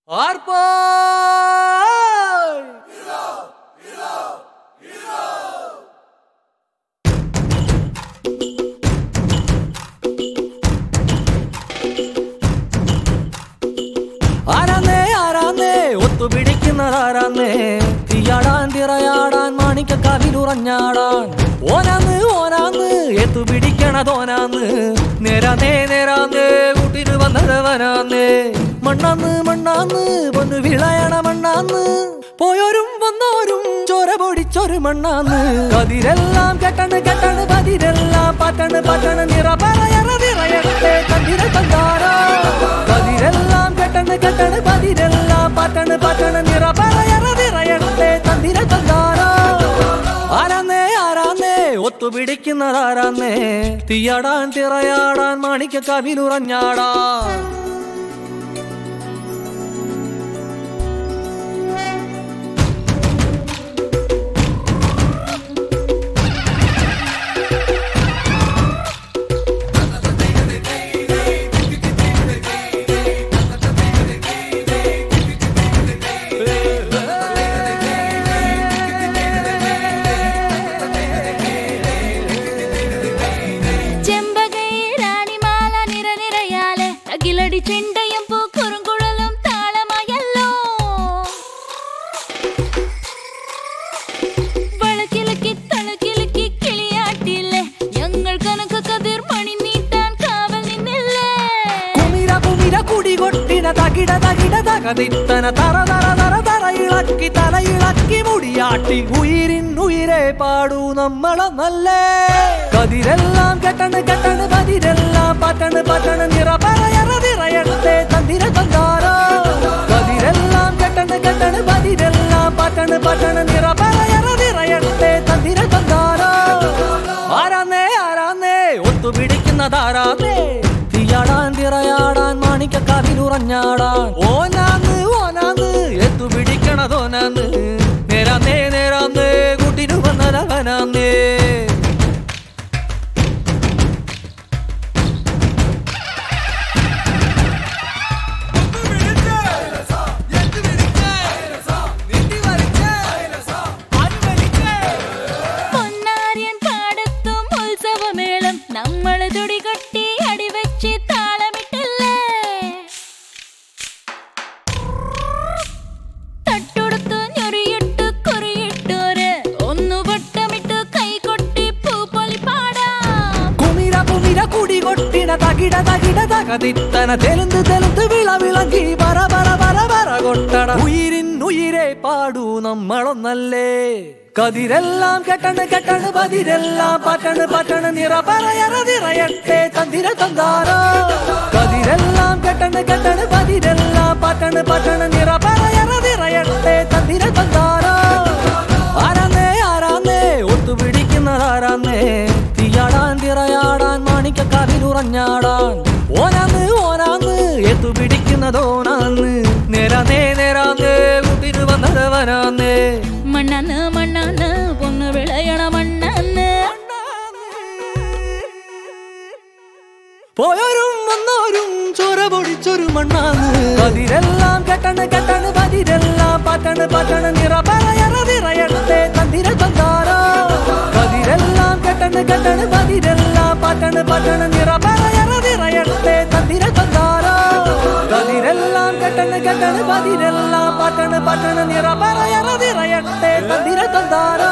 ആർപ്പായ് ആരാന്നേ ആരാന്നേ ഒത്തുപിടിക്കുന്നതാരാന്നേ തീയാടാൻ തിറയാടാൻ മാണിക്ക കവിലുറഞ്ഞാടാൻ ഓനാന്ന് ഓനാന്ന് എത്തുപിടിക്കണതോനാന്ന് നേരാന്നേ നേരാന്നേ കൂട്ടിന് വന്നതവനാന്നേ മണ്ണാന്ന് മണ്ണാന്ന് പൊന്നു വിളയണ മണ്ണാന്ന് പോയോരും വന്നോരും ചോര പൊടിച്ചൊരു മണ്ണാന്ന് കതിരെല്ലാം കെട്ടണ് കെട്ടണ് പതിരെല്ലാം പാറ്റണ് പാറ്റണ് നിറ പറയറ നിറയട്ടെ കതിര കണ്ടാരോ കതിരെല്ലാം കെട്ടണ് കെട്ടണ് പതിരെല്ലാം പാറ്റണ് പാറ്റണ് നിറ പറയറ നിറയട്ടെ തന്തിര കണ്ടാരോ ആരാന്നേ ആരാന്നേ ഒത്തുപിടിക്കുന്നതാരാന്നേ തീയാടാൻ തിറയാടാൻ മാണിക്ക കവിലുറഞ്ഞാടാൻ ചെമ്പകൈ റാണിമാല നിരനിരയാലെ അകിലടി ചെണ്ടയും പൂക്കുറുങ്കുഴലും താളമയല്ലോ വളക്കിലക്കി തളക്കിലക്കി കിളിയാട്ടില്ലേ ഞങ്ങൾ കനക കതിർ മണി നീട്ടാൻ കാവൽ നിന്നില്ലേ കുമിര കുമിര കുടി കൊട്ടിന തകിട തകിട തകതിത്തന തറ തറ തറ തറ ഇളക്കി തല ഇളക്കി മുടിയാട്ടി ഉയിരിൻ ഉയിരെ പാടൂ നമ്മളെ നല്ലേ കതിരെല്ലാം കെട്ടണ് കെട്ടണ് പതിരെല്ലാം പാറ്റണ് പാറ്റണ് നിറ പറയറ നിറയട്ടെ തന്തിര തന്താരോ കതിരെല്ലാം കെട്ടണ് കെട്ടണ് പതിരെല്ലാം പാറ്റണ് പാറ്റണ് നിറ പറയറ നിറയട്ടെ തന്തിര തന്താരോ ആരാന്നേ ആരാന്നേ ഒത്തുപിടിക്കുന്നതാരാന്നേ തീയാടാൻ തിറയാടാൻ മാണിക്ക കവിലുറഞ്ഞാടാൻ ഓനാന്ന് ഓനാന്ന് എത്തുപിടിക്കണതോനാന്ന് നേരാന്നേ നേരാന്നേ കൂട്ടിനു വന്നതവനാന്നേ പൊന്നാര്യൻ പാടത്തും ഉത്സവമേളം നമ്മൾ തുടികൊട്ടി അടിവെച്ച് താളമിട്ടല്ലേ തട്ടുടുത്ത് ഞൊറിയിട്ട് കുറിയിട്ടോര് ഒന്നു വട്ടമിട്ട് കൈകൊട്ടി പൂപ്പൊലി പാടാം കുമിര കുമിര കുടി കൊട്ടിന തകിട തകിട തകതിത്തന തെലുന്ത് തെലുന്ത് വിള വിളങ്ങി പറ പറ പറ പറ കൊട്ടട ഉയിരിൻ ഉയിരെ പാടൂ നമ്മളൊന്നല്ലേ കതിരെല്ലാം കെട്ടണ് കെട്ടണ് പതിരെല്ലാം പാറ്റണ് പാറ്റണ് നിറ പറയറ നിറയട്ടെ തന്തിര തന്താരോ കതിരെല്ലാം കെട്ടണ് കെട്ടണ് പതിരെല്ലാം പാറ്റണ് പാറ്റണ് നിറ പറയറ നിറയട്ടെ തന്തിര തന്താരോ ആരാന്നേ ആരാന്നേ ഒത്തുപിടിക്കുന്നതാരാന്നേ തീയാടാൻ തിറയാടാൻ മാണിക്ക കവിലുറഞ്ഞാടാൻ ഓനാന്ന് ഓനാന്ന് എത്തുപിടിക്കുന്നതോനാന്ന് നേരാന്നേ നേരാന്നേ കൂട്ടിന് വന്നതവനാന്നേ മണ്ണാന്ന് മണ്ണാന്ന് പൊന്ന് വിളയണ മണ്ണാന്ന് പോയോരും വന്നോരും ചോര പൊടിച്ചൊരു മണ്ണാന്ന് പതിരെല്ലാം കെട്ടണ് കെട്ടണ് പതിരെല്ലാം പാറ്റണ് പാറ്റണ് നിറ പറയറ നിറയട്ടെ തന്തിര തന്താരോ പതിരെല്ലാം കെട്ടണ് കെട്ടണ് പതിരെല്ലാം പാറ്റണ് പാറ്റണ് നിറ പറയറ നിറയട്ടെ തന്തിര തന്താരോ പതിരെല്ലാം കെട്ടണ് കെട്ടണ് പതിരെല്ലാം പാറ്റണ് പാറ്റണ് നിറ പറയറ നിറയട്ടെ തന്തിര തന്താരോ